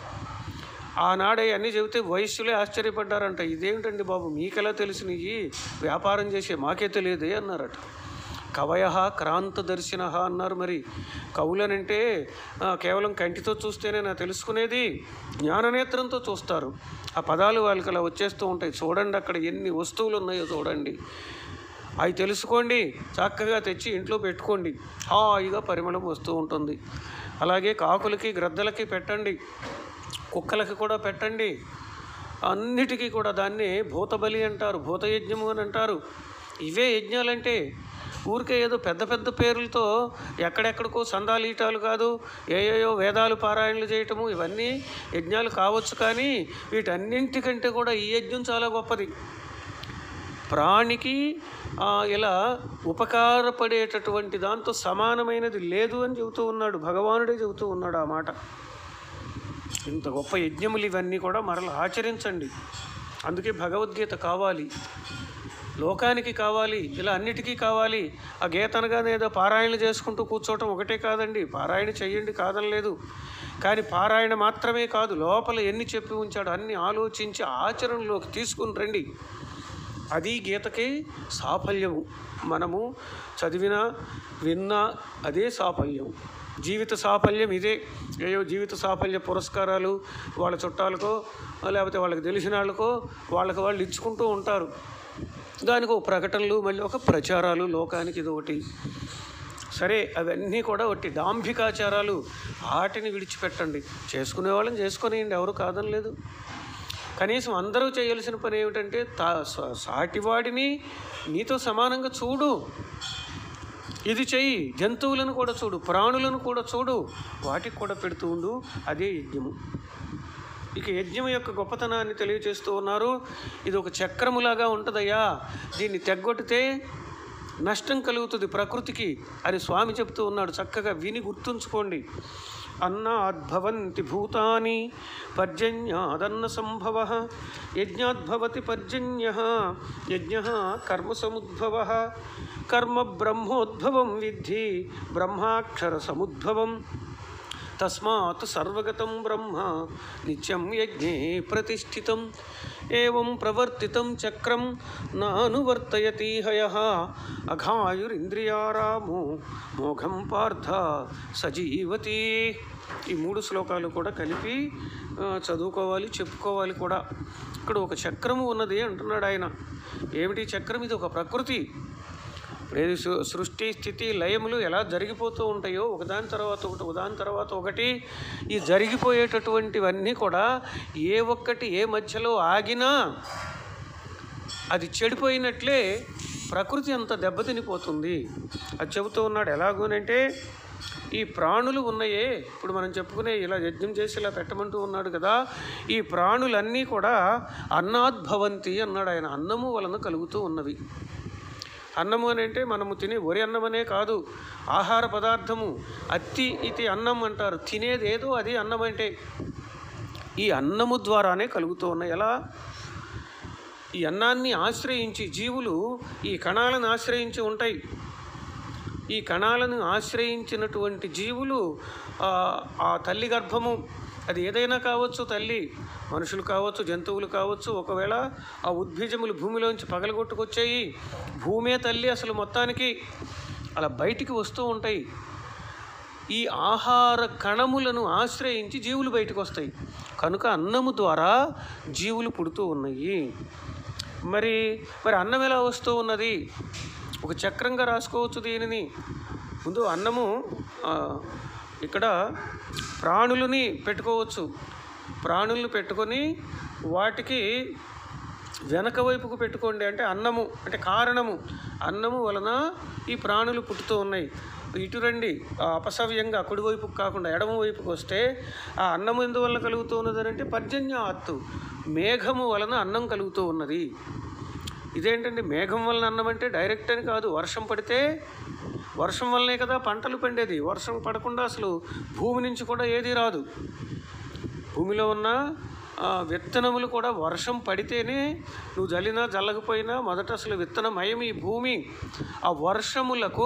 ఆనాడే అన్నీ చెబితే వైశ్యులే ఆశ్చర్యపడ్డారంట ఇదేమిటండి బాబు మీకెలా తెలిసినవి వ్యాపారం చేసే మాకే తెలియదే అన్నారట కవయ క్రాంతదర్శిన అన్నారు మరి కవులనంటే ఆ, కేవలం కంటితో చూస్తేనే నా తెలుసుకునేది జ్ఞాననేత్రంతో చూస్తారు ఆ పదాలు వాళ్ళకి అలా వచ్చేస్తూ ఉంటాయి చూడండి అక్కడ ఎన్ని వస్తువులు ఉన్నాయో చూడండి అవి తెలుసుకోండి చక్కగా తెచ్చి ఇంట్లో పెట్టుకోండి హాయిగా పరిమళం వస్తూ ఉంటుంది అలాగే కాకులకి గ్రద్దలకి పెట్టండి కుక్కలకి కూడా పెట్టండి అన్నిటికీ కూడా దాన్ని భూతబలి అంటారు భూతయజ్ఞము అని అంటారు ఇవే యజ్ఞాలంటే ఊరికే ఏదో పెద్ద పెద్ద పేర్లతో ఎక్కడెక్కడికో సందాలు ఈటాలు కాదు ఏయోయో వేదాలు పారాయణలు చేయటము ఇవన్నీ యజ్ఞాలు కావచ్చు కానీ వీటన్నింటికంటే కూడా ఈ యజ్ఞం చాలా గొప్పది ప్రాణికి ఆ, ఇలా ఉపకారపడేటటువంటి దాంతో సమానమైనది లేదు అని చెబుతూ ఉన్నాడు భగవానుడే చెబుతూ ఉన్నాడు ఆ మాట ఇంత గొప్ప యజ్ఞములు ఇవన్నీ కూడా మరల ఆచరించండి అందుకే భగవద్గీత కావాలి లోకానికి కావాలి ఇలా అన్నిటికీ కావాలి ఆ గీత అనగానే ఏదో పారాయణ చేసుకుంటూ కూర్చోవటం ఒకటే కాదండి పారాయణ చెయ్యండి కాదనలేదు కానీ పారాయణ మాత్రమే కాదు లోపల ఎన్ని చెప్పి ఉంచాడో అన్ని ఆలోచించి ఆచరణలోకి తీసుకుని రండి అది గీతకి సాఫల్యము మనము చదివిన విన్నా అదే సాఫల్యం జీవిత సాఫల్యం ఇదే ఏయో జీవిత సాఫల్య పురస్కారాలు వాళ్ళ చుట్టాలకో లేకపోతే వాళ్ళకి తెలిసిన వాళ్ళకో వాళ్ళకి వాళ్ళు ఇచ్చుకుంటూ ఉంటారు దానికి ఒక ప్రకటనలు మళ్ళీ ఒక ప్రచారాలు లోకానికి ఇది ఒకటి సరే అవన్నీ కూడా ఒకటి డాంభికాచారాలు వాటిని విడిచిపెట్టండి చేసుకునే వాళ్ళని చేసుకునేయండి ఎవరు కాదనలేదు కనీసం అందరూ చేయాల్సిన పని ఏమిటంటే తా సా- సాటివాడిని నీతో సమానంగా చూడు ఇది చెయ్యి జంతువులను కూడా చూడు ప్రాణులను కూడా చూడు వాటికి కూడా పెడుతూ ఉండు అదే యజ్ఞము ఇక యజ్ఞం యొక్క గొప్పతనాన్ని తెలియజేస్తూ ఉన్నారు ఇది ఒక చక్రములాగా ఉంటుందయ్యా దీన్ని తెగ్గొట్టితే నష్టం కలుగుతుంది ప్రకృతికి అని స్వామి చెప్తూ ఉన్నాడు చక్కగా విని గుర్తుంచుకోండి అన్నాద్భవంతి భూతాని పర్జన్యాదన్న సంభవ యజ్ఞాద్భవతి పర్జన్య యజ్ఞ కర్మ సముద్భవ కర్మ బ్రహ్మోద్భవం విద్ధి బ్రహ్మాక్షర సముద్భవం తస్మాత్ సర్వగతం బ్రహ్మ నిత్యం యజ్ఞే ప్రతిష్ఠితం ఏం ప్రవర్తితం చక్రం నానువర్తయతి హయ అఘాయురింద్రియారామో మోఘం పార్థ సజీవతి ఈ మూడు శ్లోకాలు కూడా కలిపి ఆ, చదువుకోవాలి చెప్పుకోవాలి కూడా ఇక్కడ ఒక చక్రము ఉన్నది అంటున్నాడు ఆయన ఏమిటి చక్రం ఇది ఒక ప్రకృతి ఇప్పుడు సృ- సృష్టి స్థితి లయములు ఎలా జరిగిపోతూ ఉంటాయో ఒకదాని తర్వాత ఒకటి ఒకదాని తర్వాత ఒకటి ఈ జరిగిపోయేటటువంటివన్నీ కూడా ఏ ఒక్కటి ఏ మధ్యలో ఆగినా అది చెడిపోయినట్లే ప్రకృతి అంత దెబ్బతినిపోతుంది అది చెబుతూ ఉన్నాడు ఎలాగోనంటే ఈ ప్రాణులు ఉన్నాయే ఇప్పుడు మనం చెప్పుకునే ఇలా యజ్ఞం చేసి ఇలా పెట్టమంటూ ఉన్నాడు కదా ఈ ప్రాణులన్నీ కూడా అన్నాద్భవంతి అన్నాడు ఆయన అన్నము వలన కలుగుతూ ఉన్నవి అన్నము అని అంటే మనము తినే వరి అన్నం అనే కాదు ఆహార పదార్థము అత్తి ఇది అన్నం అంటారు తినేది ఏదో అది అన్నం అంటే ఈ అన్నము ద్వారానే కలుగుతూ ఉన్నాయి ఎలా ఈ అన్నాన్ని ఆశ్రయించి జీవులు ఈ కణాలను ఆశ్రయించి ఉంటాయి ఈ కణాలను ఆశ్రయించినటువంటి జీవులు ఆ, ఆ తల్లి గర్భము అది ఏదైనా కావచ్చు తల్లి మనుషులు కావచ్చు జంతువులు కావచ్చు ఒకవేళ ఆ ఉద్భిజములు భూమిలోంచి పగలగొట్టుకొచ్చాయి భూమే తల్లి అసలు మొత్తానికి అలా బయటికి వస్తూ ఉంటాయి ఈ ఆహార కణములను ఆశ్రయించి జీవులు బయటకు వస్తాయి కనుక అన్నము ద్వారా జీవులు పుడుతూ ఉన్నాయి మరి మరి అన్నం ఎలా వస్తూ ఉన్నది ఒక చక్రంగా రాసుకోవచ్చు దీనిని ముందు అన్నము ఆ, ఇక్కడ ప్రాణులని పెట్టుకోవచ్చు ప్రాణులను పెట్టుకొని వాటికి వెనక వైపుకు పెట్టుకోండి అంటే అన్నము అంటే కారణము అన్నము వలన ఈ ప్రాణులు పుట్టుతూ ఉన్నాయి ఇటు రండి ఆ అపసవ్యంగా కుడివైపుకు కాకుండా ఎడమ వైపుకు వస్తే ఆ అన్నము ఎందువల్ల కలుగుతూ ఉన్నది అంటే పర్జన్యాత్తు మేఘము వలన అన్నం కలుగుతూ ఉన్నది ఇదేంటండి మేఘం వలన అన్నం అంటే డైరెక్ట్ అని కాదు వర్షం పడితే వర్షం వల్లనే కదా పంటలు పండేది వర్షం పడకుండా అసలు భూమి నుంచి కూడా ఏది రాదు భూమిలో ఉన్న ఆ, విత్తనములు కూడా వర్షం పడితేనే నువ్వు జల్లినా జల్లకపోయినా మొదట అసలు విత్తనమయం ఈ భూమి ఆ వర్షములకు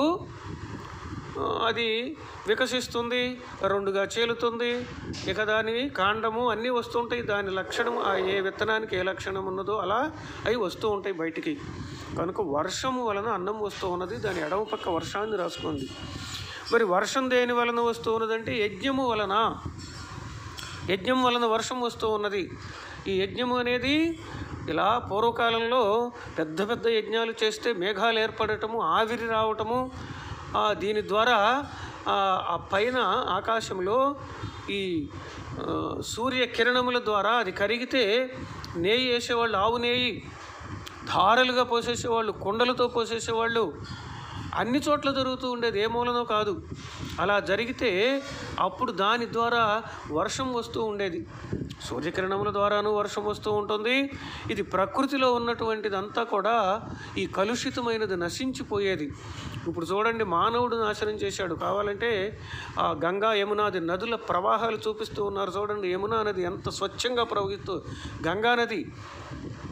ఆ, అది వికసిస్తుంది రెండుగా చేలుతుంది ఇక దాని కాండము అన్నీ వస్తుంటాయి దాని లక్షణం ఆ ఏ విత్తనానికి ఏ లక్షణం ఉన్నదో అలా అవి వస్తూ ఉంటాయి బయటికి కనుక వర్షము వలన అన్నం వస్తూ ఉన్నది దాని ఎడమ పక్క వర్షాన్ని రాసుకోండి మరి వర్షం దేని వలన వస్తూ ఉన్నదంటే యజ్ఞము వలన యజ్ఞం వలన వర్షం వస్తూ ఉన్నది ఈ యజ్ఞము అనేది ఇలా పూర్వకాలంలో పెద్ద పెద్ద యజ్ఞాలు చేస్తే మేఘాలు ఏర్పడటము ఆవిరి రావటము ఆ, దీని ద్వారా ఆ, ఆ పైన ఆకాశంలో ఈ ఆ, సూర్య కిరణముల ద్వారా అది కరిగితే నేయి వేసేవాళ్ళు ఆవు నేయి ధారలుగా పోసేసేవాళ్ళు కుండలతో పోసేసేవాళ్ళు అన్ని చోట్ల జరుగుతూ ఉండేది ఏ మూలనో కాదు అలా జరిగితే అప్పుడు దాని ద్వారా వర్షం వస్తూ ఉండేది సూర్యకిరణముల ద్వారాను వర్షం వస్తూ ఉంటుంది ఇది ప్రకృతిలో ఉన్నటువంటిదంతా కూడా ఈ కలుషితమైనది నశించిపోయేది ఇప్పుడు చూడండి మానవుడు నాశనం చేశాడు కావాలంటే ఆ గంగా యమునాది నదుల ప్రవాహాలు చూపిస్తూ ఉన్నారు చూడండి యమునా నది ఎంత స్వచ్ఛంగా ప్రవహిస్తూ గంగా నది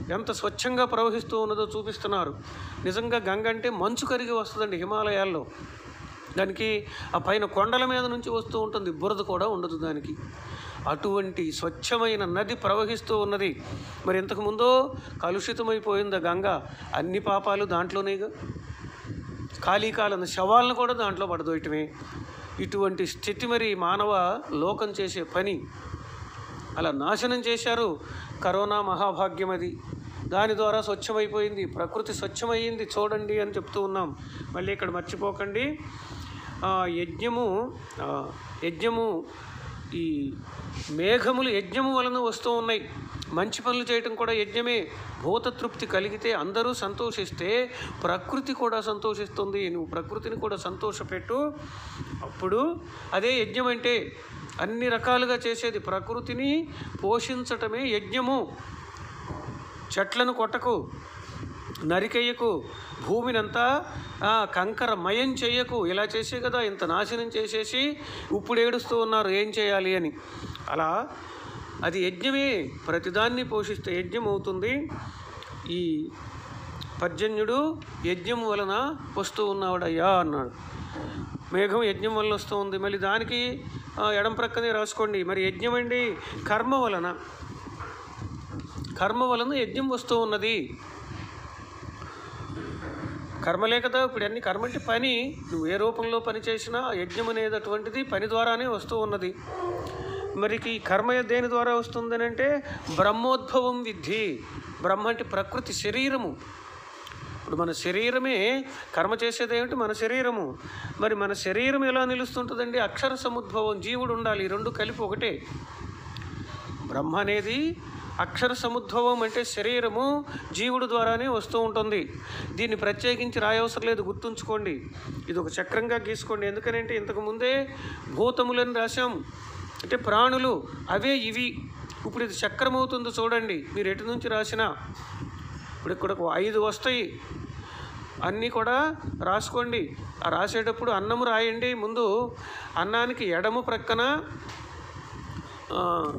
ఎంత స్వచ్ఛంగా ప్రవహిస్తూ ఉన్నదో చూపిస్తున్నారు నిజంగా గంగ అంటే మంచు కరిగి వస్తుందండి హిమాలయాల్లో దానికి ఆ పైన కొండల మీద నుంచి వస్తూ ఉంటుంది బురద కూడా ఉండదు దానికి అటువంటి స్వచ్ఛమైన నది ప్రవహిస్తూ ఉన్నది మరి ఇంతకుముందో కలుషితమైపోయింది ఆ గంగ అన్ని పాపాలు దాంట్లోనేగా ఖాళీకాలం శవాలను కూడా దాంట్లో పడదోయటమే ఇటువంటి స్థితి మరి మానవ లోకం చేసే పని అలా నాశనం చేశారు కరోనా మహాభాగ్యం అది దాని ద్వారా స్వచ్ఛమైపోయింది ప్రకృతి స్వచ్ఛమైంది చూడండి అని చెప్తూ ఉన్నాం మళ్ళీ ఇక్కడ మర్చిపోకండి ఆ, యజ్ఞము ఆ, యజ్ఞము ఈ మేఘములు యజ్ఞము వలన వస్తూ ఉన్నాయి మంచి పనులు చేయటం కూడా యజ్ఞమే భూత తృప్తి కలిగితే అందరూ సంతోషిస్తే ప్రకృతి కూడా సంతోషిస్తుంది నువ్వు ప్రకృతిని కూడా సంతోషపెట్టు అప్పుడు అదే యజ్ఞం అంటే అన్ని రకాలుగా చేసేది ప్రకృతిని పోషించటమే యజ్ఞము చెట్లను కొట్టకు నరికెయ్యకు భూమినంతా ఆ, కంకరమయం చెయ్యకు ఇలా చేసే కదా ఇంత నాశనం చేసేసి ఇప్పుడు ఏడుస్తూ ఉన్నారు ఏం చేయాలి అని అలా అది యజ్ఞమే ప్రతిదాన్ని పోషిస్తే యజ్ఞం అవుతుంది ఈ పర్జన్యుడు యజ్ఞం వలన వస్తూ ఉన్నాడయ్యా అన్నాడు మేఘం యజ్ఞం వలన వస్తూ ఉంది మళ్ళీ దానికి ఆ, ఎడం ప్రక్కనే రాసుకోండి మరి యజ్ఞం అండి కర్మ వలన కర్మ వలన యజ్ఞం వస్తూ ఉన్నది కర్మలే కదా ఇప్పుడు అన్ని కర్మ అంటే పని నువ్వు ఏ రూపంలో పని చేసినా యజ్ఞం అనేది అటువంటిది పని ద్వారానే వస్తూ ఉన్నది మరి ఈ కర్మ దేని ద్వారా వస్తుందని అంటే బ్రహ్మోద్భవం విద్ధి బ్రహ్మ అంటే ప్రకృతి శరీరము ఇప్పుడు మన శరీరమే కర్మ చేసేది ఏమిటి మన శరీరము మరి మన శరీరం ఎలా నిలుస్తుంటుందండి అక్షర సముద్భవం జీవుడు ఉండాలి ఈ రెండు కలిపి ఒకటే బ్రహ్మ అనేది అక్షర సముద్భవం అంటే శరీరము జీవుడు ద్వారానే వస్తూ ఉంటుంది దీన్ని ప్రత్యేకించి రాయవసరం లేదు గుర్తుంచుకోండి ఇది ఒక చక్రంగా గీసుకోండి ఎందుకనంటే ఇంతకు ముందే భూతములని రాశాం అంటే ప్రాణులు అవే ఇవి ఇప్పుడు ఇది చక్రం అవుతుందో చూడండి మీరు ఎటు నుంచి రాసినా ఇప్పుడు ఇక్కడ ఒక ఐదు వస్తాయి అన్నీ కూడా రాసుకోండి ఆ రాసేటప్పుడు అన్నము రాయండి ముందు అన్నానికి ఎడము ప్రక్కన ఆ,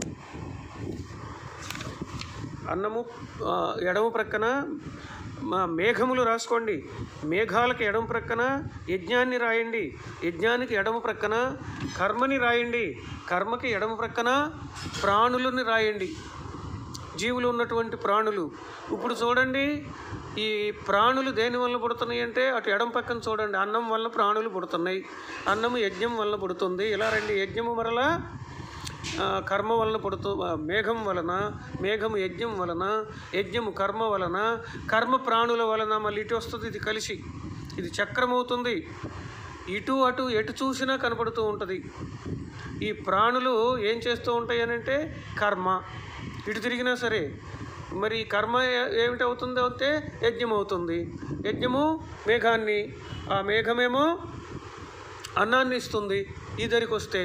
అన్నము ఆ, ఎడమ ప్రక్కన మా మేఘములు రాసుకోండి మేఘాలకు ఎడమ ప్రక్కన యజ్ఞాన్ని రాయండి యజ్ఞానికి ఎడమ ప్రక్కన కర్మని రాయండి కర్మకి ఎడమ ప్రక్కన ప్రాణులని రాయండి జీవులు ఉన్నటువంటి ప్రాణులు ఇప్పుడు చూడండి ఈ ప్రాణులు దేని వల్ల పుడుతున్నాయి అంటే అటు ఎడం పక్కన చూడండి అన్నం వల్ల ప్రాణులు పుడుతున్నాయి అన్నము యజ్ఞం వల్ల పుడుతుంది ఇలా రండి యజ్ఞము మరలా ఆ, కర్మ వలన పుడుతూ ఆ, మేఘం వలన మేఘము యజ్ఞం వలన యజ్ఞము కర్మ వలన కర్మ ప్రాణుల వలన మళ్ళీ ఇటు వస్తుంది ఇది కలిసి ఇది చక్రం అవుతుంది ఇటు అటు ఎటు చూసినా కనపడుతూ ఉంటుంది ఈ ప్రాణులు ఏం చేస్తూ ఉంటాయి అని అంటే కర్మ ఇటు తిరిగినా సరే మరి కర్మ ఏ- ఏమిటి అవుతుంది అయితే యజ్ఞం అవుతుంది యజ్ఞము మేఘాన్ని ఆ మేఘమేమో అన్నాన్ని ఇస్తుంది ఈ దరికి వస్తే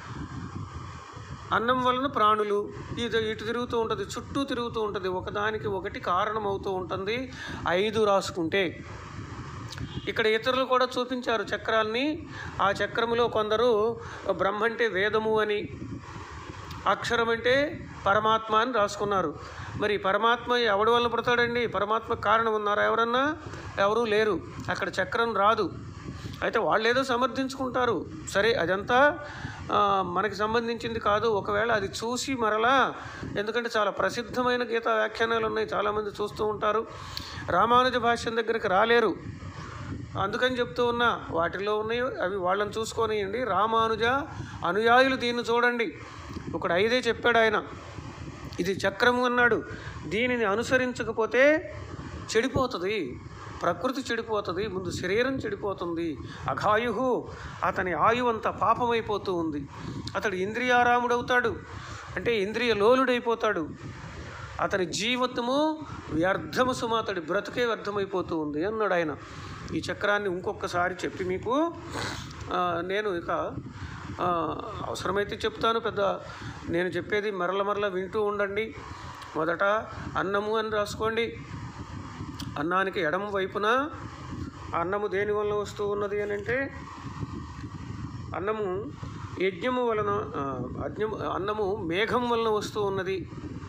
అన్నం వలన ప్రాణులు ఇది ఇటు తిరుగుతూ ఉంటుంది చుట్టూ తిరుగుతూ ఉంటుంది ఒకదానికి ఒకటి కారణం అవుతూ ఉంటుంది ఐదు రాసుకుంటే ఇక్కడ ఇతరులు కూడా చూపించారు చక్రాల్ని ఆ చక్రములో కొందరు బ్రహ్మ అంటే వేదము అని అక్షరం అంటే పరమాత్మ అని రాసుకున్నారు మరి పరమాత్మ ఎవడి వల్ల పుడతాడండి పరమాత్మ కారణం ఉన్నారా ఎవరన్నా ఎవరూ లేరు అక్కడ చక్రం రాదు అయితే వాళ్ళు ఏదో సమర్థించుకుంటారు సరే అదంతా ఆ, మనకి సంబంధించింది కాదు ఒకవేళ అది చూసి మరలా ఎందుకంటే చాలా ప్రసిద్ధమైన గీతా వ్యాఖ్యానాలు ఉన్నాయి చాలామంది చూస్తూ ఉంటారు రామానుజ భాష్యం దగ్గరికి రాలేరు అందుకని చెప్తూ ఉన్నా వాటిలో ఉన్నాయి అవి వాళ్ళని చూసుకొనియండి రామానుజ అనుయాయులు దీన్ని చూడండి ఒకడు ఐదే చెప్పాడు ఆయన ఇది చక్రము అన్నాడు దీనిని అనుసరించకపోతే చెడిపోతుంది ప్రకృతి చెడిపోతుంది ముందు శరీరం చెడిపోతుంది అఘాయు అతని ఆయువు అంతా పాపమైపోతూ ఉంది అతడు ఇంద్రియారాముడవుతాడు అంటే ఇంద్రియ లోలుడైపోతాడు అతని జీవితము వ్యర్థము సుమ అతడి బ్రతుకే వ్యర్థమైపోతూ ఉంది అన్నాడు ఆయన ఈ చక్రాన్ని ఇంకొకసారి చెప్పి మీకు ఆ, నేను ఇక ఆ, అవసరమైతే చెప్తాను పెద్ద నేను చెప్పేది మరల మరల వింటూ ఉండండి మొదట అన్నము అని రాసుకోండి అన్నానికి ఎడమ వైపున అన్నము దేని వలన వస్తూ ఉన్నది అని అంటే అన్నము యజ్ఞము వలన ఆ, అజ్ఞము అన్నము మేఘం వలన వస్తూ ఉన్నది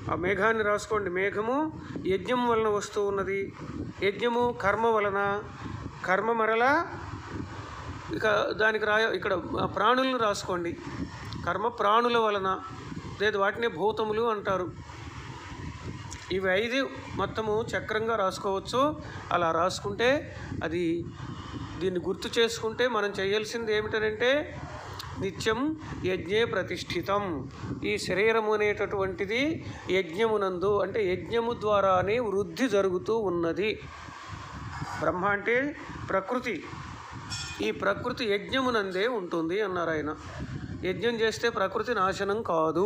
ఆ మేఘాన్ని రాసుకోండి మేఘము యజ్ఞం వలన వస్తూ ఉన్నది యజ్ఞము కర్మ వలన కర్మ మరలా ఇక దానికి రాయ ఇక్కడ ప్రాణులను రాసుకోండి కర్మ ప్రాణుల వలన లేదు వాటిని భూతములు అంటారు ఇవి ఐదు మొత్తము చక్రంగా రాసుకోవచ్చు అలా రాసుకుంటే అది దీన్ని గుర్తు చేసుకుంటే మనం చేయాల్సింది ఏమిటనంటే నిత్యం యజ్ఞే ప్రతిష్ఠితం ఈ శరీరము అనేటటువంటిది యజ్ఞమునందు అంటే యజ్ఞము ద్వారానే వృద్ధి జరుగుతూ ఉన్నది బ్రహ్మ అంటే ప్రకృతి ఈ ప్రకృతి యజ్ఞమునందే ఉంటుంది అన్నారు ఆయన యజ్ఞం చేస్తే ప్రకృతి నాశనం కాదు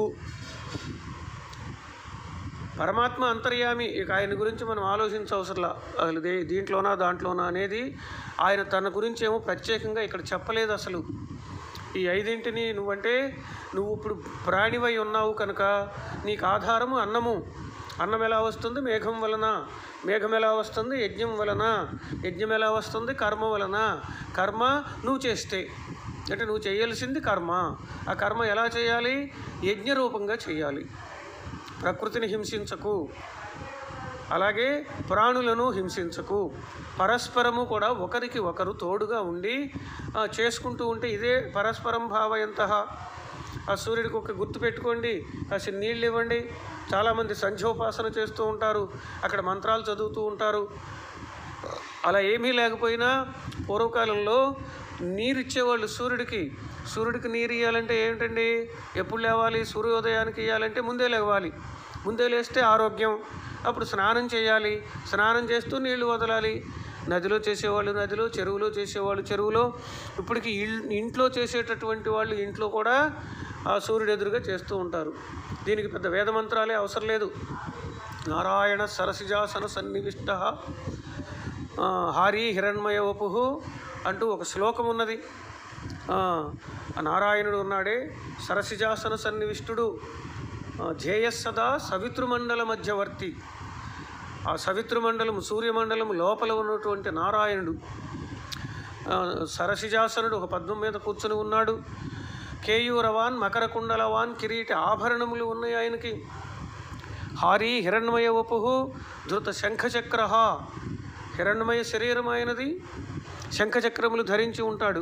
పరమాత్మ అంతర్యామి ఇక ఆయన గురించి మనం ఆలోచించవసరంలా అసలు దే దీంట్లోనా దాంట్లోనా అనేది ఆయన తన గురించి ఏమో ప్రత్యేకంగా ఇక్కడ చెప్పలేదు అసలు ఈ ఐదింటిని నువ్వంటే నువ్వు ఇప్పుడు ప్రాణివై ఉన్నావు కనుక నీకు ఆధారము అన్నము అన్నం ఎలా వస్తుంది మేఘం వలన మేఘం ఎలా వస్తుంది యజ్ఞం వలన యజ్ఞం ఎలా వస్తుంది కర్మ వలన కర్మ నువ్వు చేస్తే అంటే నువ్వు చేయాల్సింది కర్మ ఆ కర్మ ఎలా చేయాలి యజ్ఞ రూపంగా చేయాలి ప్రకృతిని హింసించకు అలాగే ప్రాణులను హింసించకు పరస్పరము కూడా ఒకరికి ఒకరు తోడుగా ఉండి ఆ, చేసుకుంటూ ఉంటే ఇదే పరస్పరం భావయంత ఆ సూర్యుడికి ఒక గుర్తు పెట్టుకోండి కాసి నీళ్ళు ఇవ్వండి చాలామంది సంధ్యోపాసన చేస్తూ ఉంటారు అక్కడ మంత్రాలు చదువుతూ ఉంటారు అలా ఏమీ లేకపోయినా పూర్వకాలంలో నీరు ఇచ్చేవాళ్ళు సూర్యుడికి సూర్యుడికి నీరు ఇవ్వాలంటే ఏంటండి ఎప్పుడు లేవాలి సూర్యోదయానికి ఇవ్వాలంటే ముందే లేవాలి ముందే లేస్తే ఆరోగ్యం అప్పుడు స్నానం చేయాలి స్నానం చేస్తూ నీళ్లు వదలాలి నదిలో చేసేవాళ్ళు నదిలో చెరువులో చేసేవాళ్ళు చెరువులో ఇప్పటికి ఇల్ ఇంట్లో చేసేటటువంటి వాళ్ళు ఇంట్లో కూడా ఆ సూర్యుడు ఎదురుగా చేస్తూ ఉంటారు దీనికి పెద్ద వేద మంత్రాలే అవసరం లేదు నారాయణ సరసిజాసన సన్నివిష్ట ఆ, హారి హిరణ్మయ వపుహు అంటూ ఒక శ్లోకం ఉన్నది ఆ, ఆ నారాయణుడు ఉన్నాడే సరసిజాసన సన్నివిష్టుడు ఆ, ధ్యేయస్సదా సవితృమండల మధ్యవర్తి ఆ సవితృమండలం సూర్యమండలం లోపల ఉన్నటువంటి నారాయణుడు ఆ, సరసిజాసనుడు ఒక పద్మం మీద కూర్చుని ఉన్నాడు కేయూరవాన్ మకర కుండలవాన్ కిరీటి ఆభరణములు ఉన్నాయి ఆయనకి హారీ హిరణ్మయ వపుహు ధృత శంఖచక్ర హిరణ్మయ శరీరం ఆయనది శంఖచక్రములు ధరించి ఉంటాడు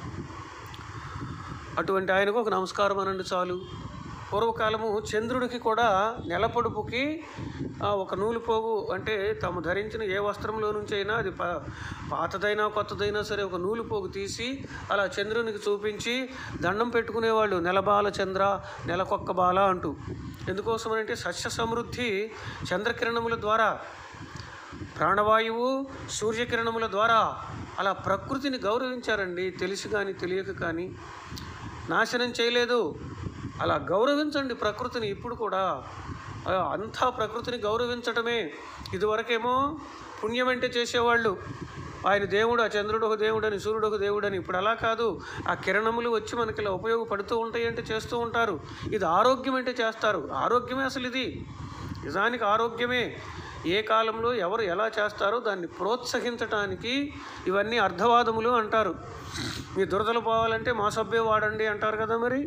అటువంటి ఆయనకు ఒక నమస్కారం అనండి చాలు పూర్వకాలము చంద్రుడికి కూడా నెలపొడుపుకి ఆ, ఒక నూలు పోగు అంటే తాము ధరించిన ఏ వస్త్రంలో నుంచి అయినా అది పా పాతదైనా కొత్తదైనా సరే ఒక నూలు పోగు తీసి అలా చంద్రునికి చూపించి దండం పెట్టుకునేవాళ్ళు నెలబాల చంద్ర నెలకొక్క బాల అంటూ ఎందుకోసమనంటే సస్య సమృద్ధి చంద్రకిరణముల ద్వారా ప్రాణవాయువు సూర్యకిరణముల ద్వారా అలా ప్రకృతిని గౌరవించారండి తెలిసి కానీ తెలియక కానీ నాశనం చేయలేదు అలా గౌరవించండి ప్రకృతిని ఇప్పుడు కూడా ఆ, అంతా ప్రకృతిని గౌరవించటమే ఇదివరకేమో పుణ్యం అంటే చేసేవాళ్ళు ఆయన దేవుడు ఆ చంద్రుడు ఒక దేవుడని సూర్యుడు ఒక దేవుడని ఇప్పుడు అలా కాదు ఆ కిరణములు వచ్చి మనకి ఇలా ఉపయోగపడుతూ ఉంటాయి అంటే చేస్తూ ఉంటారు ఇది ఆరోగ్యం అంటే చేస్తారు ఆరోగ్యమే అసలు ఇది నిజానికి ఆరోగ్యమే ఏ కాలంలో ఎవరు ఎలా చేస్తారో దాన్ని ప్రోత్సహించటానికి ఇవన్నీ అర్ధవాదములు అంటారు మీ దురదలు పోవాలంటే మా సబ్బే వాడండి అంటారు కదా మరి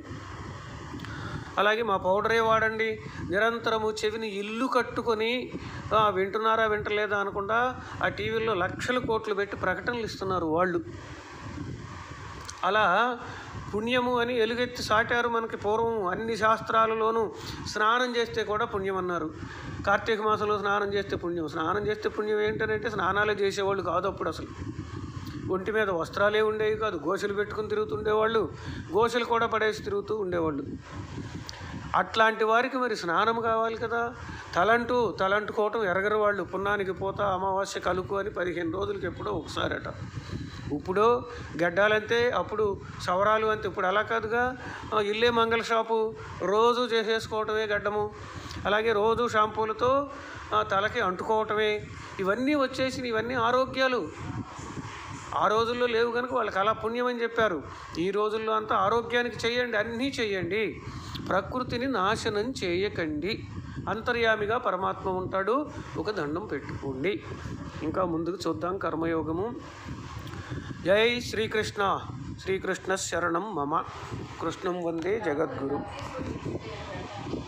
అలాగే మా పౌడరే వాడండి నిరంతరము చెవిని ఇల్లు కట్టుకొని "ఆ, వింటున్నారా వింటలేదా అనకుండా ఆ టీవీల్లో లక్షల కోట్లు పెట్టి ప్రకటనలు ఇస్తున్నారు వాళ్ళు అలా పుణ్యము అని ఎలుగెత్తి సాటారు మనకి పూర్వం అన్ని శాస్త్రాలలోనూ స్నానం చేస్తే కూడా పుణ్యం అన్నారు కార్తీక మాసంలో స్నానం చేస్తే పుణ్యం స్నానం చేస్తే పుణ్యం ఏంటంటే స్నానాలే చేసేవాళ్ళు కాదు అప్పుడు అసలు ఒంటి మీద వస్త్రాలే ఉండేవి కాదు గోసెలు పెట్టుకుని తిరుగుతుండేవాళ్ళు గోసెలు కూడా పడేసి తిరుగుతూ ఉండేవాళ్ళు అట్లాంటి వారికి మరి స్నానం కావాలి కదా తలంటూ తలంటుకోవటం ఎరగరు వాళ్ళు పున్నానికి పోతా అమావాస్య కలుకు అని పదిహేను రోజులకి ఎప్పుడో ఒకసారట ఇప్పుడు గడ్డాలంతే అప్పుడు సవరాలు అంతే ఇప్పుడు అలా కాదుగా ఆ, ఇల్లే మంగళ షాపు రోజు చేసేసుకోవటమే గడ్డము అలాగే రోజు షాంపూలతో ఆ, తలకి అంటుకోవటమే ఇవన్నీ వచ్చేసి ఇవన్నీ ఆరోగ్యాలు ఆ రోజుల్లో లేవు కనుక వాళ్ళకి అలా పుణ్యం అని చెప్పారు ఈ రోజుల్లో అంతా ఆరోగ్యానికి చేయండి అన్నీ చేయండి ప్రకృతిని నాశనం చేయకండి అంతర్యామిగా పరమాత్మ ఉంటాడు ఒక దండం పెట్టుకోండి ఇంకా ముందుకు చూద్దాం కర్మయోగము జై శ్రీకృష్ణ శ్రీకృష్ణ శరణం మమ కృష్ణం వందే జగద్గురు